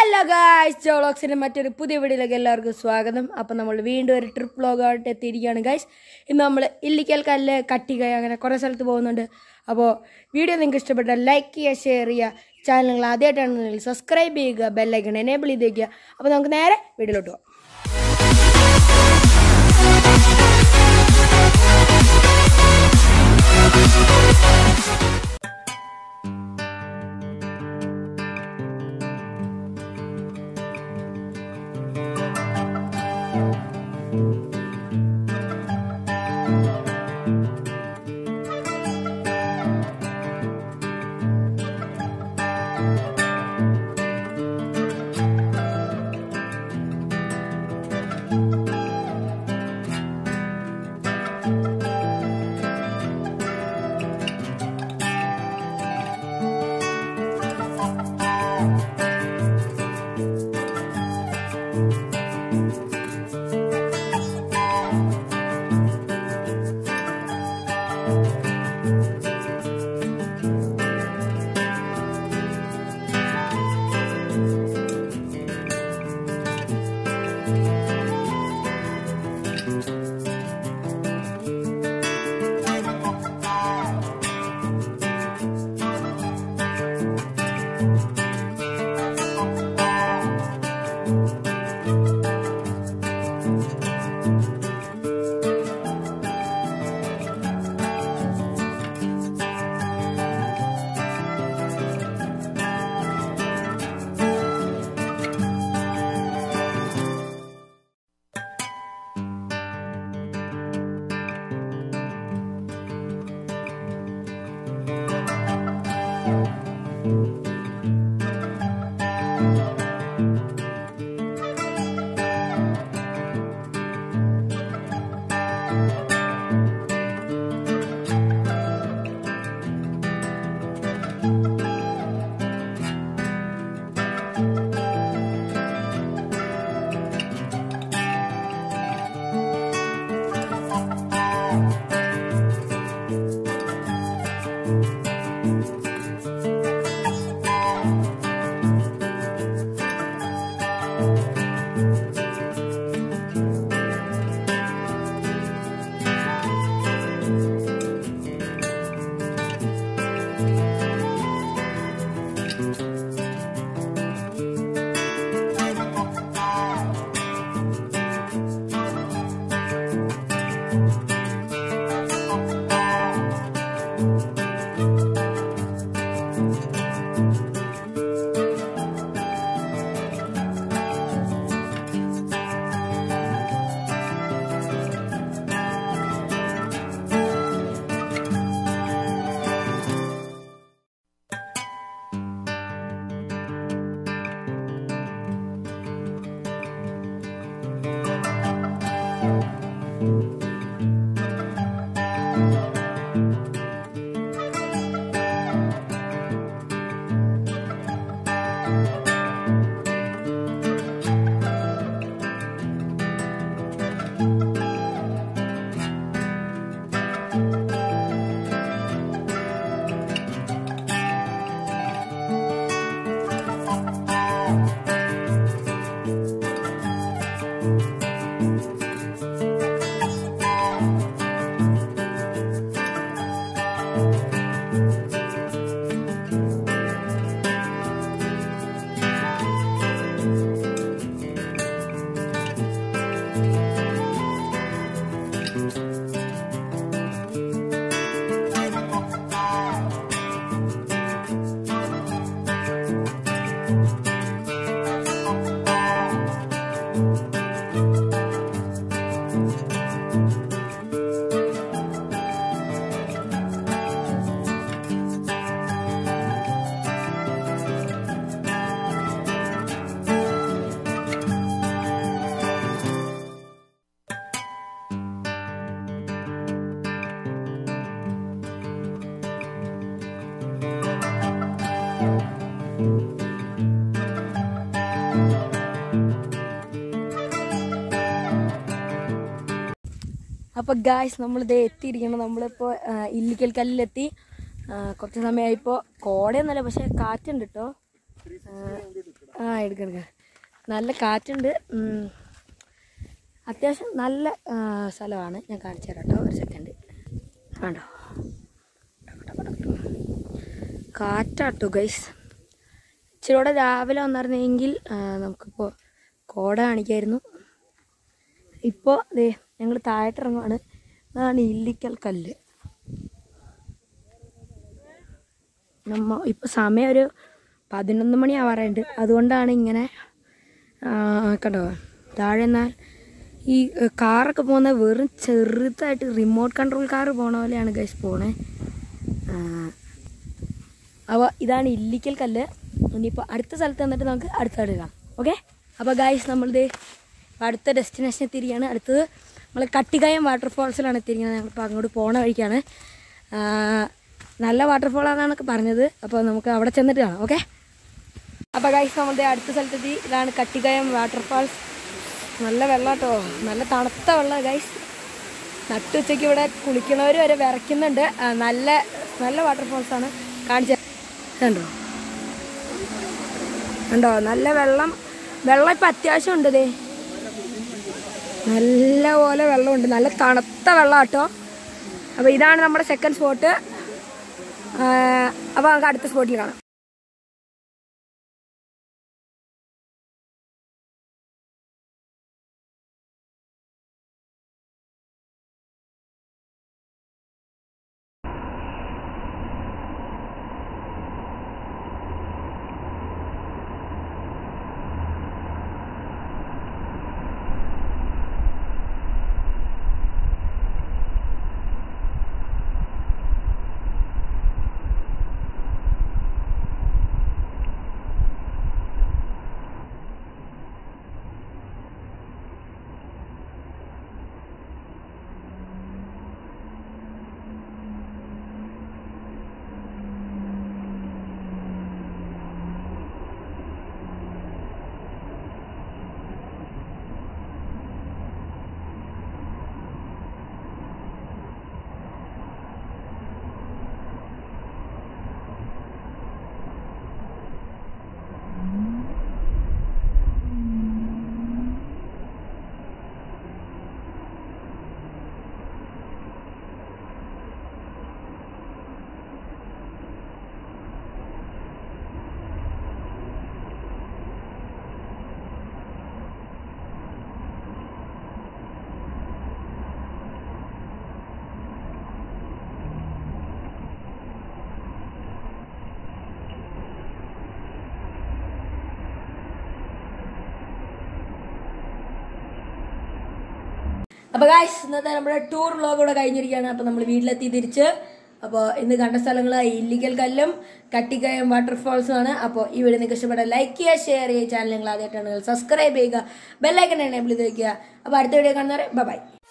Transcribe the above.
Hello guys ജോളോക്സിന്റെ മറ്റൊരു പുതിയ വീഡിയോയിലേക്ക് എല്ലാവർക്കും സ്വാഗതം അപ്പം നമ്മൾ വീണ്ടും ഒരു ട്രിപ്പ് വ്ലോഗായിട്ട് എത്തിയിരിക്കുകയാണ് ഗായ്സ് ഇന്ന് നമ്മൾ ഇല്ലിക്കൽ കല്ല് കട്ടിക അങ്ങനെ കുറേ സ്ഥലത്ത് പോകുന്നുണ്ട് അപ്പോൾ വീഡിയോ നിങ്ങൾക്ക് ഇഷ്ടപ്പെട്ടാൽ ലൈക്ക് ചെയ്യുക ഷെയർ ചെയ്യുക ചാനൽ നിങ്ങൾ ആദ്യമായിട്ടാണെന്നുണ്ടെങ്കിൽ സബ്സ്ക്രൈബ് ചെയ്യുക ബെല്ലൈക്കൺ എനേബിൾ ചെയ്ത് വയ്ക്കുക അപ്പോൾ നമുക്ക് നേരെ വീഡിയോയിലോട്ട് പോകാം അപ്പോൾ ഗായ്സ് നമ്മളിത് എത്തിയിരിക്കണം നമ്മളിപ്പോൾ ആ, ഇല്ലിക്കൽ കല്ലിലെത്തി ആ, കുറച്ച് സമയമായിപ്പോൾ കോടയൊന്നുമല്ല പക്ഷേ കാറ്റുണ്ട് കേട്ടോ ആ എടുക്ക എടുക്ക നല്ല കാറ്റുണ്ട് ഉം. അത്യാവശ്യം നല്ല ആ, സ്ഥലമാണ് ഞാൻ കാണിച്ചു തരാം കേട്ടോ ഒരു സെക്കൻഡ് വേണ്ടോ കാറ്റാട്ടോ ഗൈസ് ഇച്ചിരി കൂടെ രാവിലെ വന്നിരുന്നെങ്കിൽ ആ, നമുക്കിപ്പോൾ കോട കാണിക്കായിരുന്നു ഇപ്പോൾ ദേ ഞങ്ങൾ താഴോട്ടിറങ്ങുവാണ് ഇതാണ് ഇല്ലിക്കൽ കല്ല് നമ്മ ഇപ്പോൾ സമയം ഒരു പതിനൊന്ന് മണി ആവാറുണ്ട് അതുകൊണ്ടാണ് ഇങ്ങനെ ആ, കണ്ടോ താഴെ എന്നാൽ ഈ ഏ, കാറൊക്കെ പോകുന്ന വെറും ചെറുതായിട്ട് റിമോട്ട് കൺട്രോൾ കാർ പോണ പോലെയാണ് ഗൈസ് പോണേ അപ്പോൾ ഇതാണ് ഇല്ലിക്കൽ കല്ല് ഇനിയിപ്പോൾ അടുത്ത സ്ഥലത്ത് വന്നിട്ട് നമുക്ക് അടുത്ത എടുക്കാം ഓക്കെ അപ്പോൾ ഗൈസ് നമ്മളിത് അടുത്ത ഡെസ്റ്റിനേഷൻ എത്തിയിരിക്കുകയാണ് അടുത്തത് നമ്മൾ കട്ടിക്കായം വാട്ടർഫോൾസിലാണ് എത്തിയിരിക്കുന്നത് ഞങ്ങളിപ്പോൾ അങ്ങോട്ട് പോണ വഴിക്കാണ് ആ, നല്ല വാട്ടർഫോളാണെന്നൊക്കെ പറഞ്ഞത് അപ്പോൾ നമുക്ക് അവിടെ ചെന്നിട്ട് കാണാം ഓക്കെ അപ്പോൾ ഗൈസ് നമ്മളുടെ അടുത്ത സ്ഥലത്തെത്തി ഇതാണ് കട്ടിക്കായം വാട്ടർഫാൾസ് നല്ല വെള്ളം കേട്ടോ നല്ല തണുത്ത വെള്ളം ഗൈസ് നട്ടുച്ചയ്ക്ക് ഇവിടെ കുളിക്കണവർ വരെ വിറയ്ക്കുന്നുണ്ട് ആ, നല്ല നല്ല വാട്ടർഫോൾസ് ആണ് കാണിച്ച കണ്ടോ കണ്ടോ നല്ല വെള്ളം വെള്ളം ഇപ്പം അത്യാവശ്യം ഉണ്ട് ദേ നല്ല പോലെ വെള്ളമുണ്ട് നല്ല തണുത്ത വെള്ളം കേട്ടോ അപ്പോൾ ഇതാണ് നമ്മുടെ സെക്കൻഡ് സ്പോട്ട് അപ്പോൾ നമുക്ക് അടുത്ത സ്പോട്ടിൽ കാണാം അപ്പോൾ ഗായ്സ് ഇന്നത്തെ നമ്മുടെ ടൂർ വ്ളോഗ് ഇവിടെ കഴിഞ്ഞിരിക്കുകയാണ് അപ്പോൾ നമ്മൾ വീട്ടിലെത്തി തിരിച്ച് അപ്പോൾ ഇന്ന് കണ്ട സ്ഥലങ്ങൾ ഇല്ലിക്കൽ കല്ലും കട്ടിക്കയം വാട്ടർഫോൾസും ആണ് അപ്പോൾ ഈ വീഡിയോ നിങ്ങൾക്ക് ഇഷ്ടപ്പെട്ട ലൈക്ക് ചെയ്യുക ഷെയർ ചെയ്യുക ചാനൽ നിങ്ങൾ ആദ്യമായിട്ടാണെങ്കിൽ സബ്സ്ക്രൈബ് ചെയ്യുക ബെല്ലൈക്കൺ എനേബിൾ ചെയ്ത് വയ്ക്കുക അപ്പോൾ അടുത്ത വീഡിയോ കാണുന്നവരെ ബൈ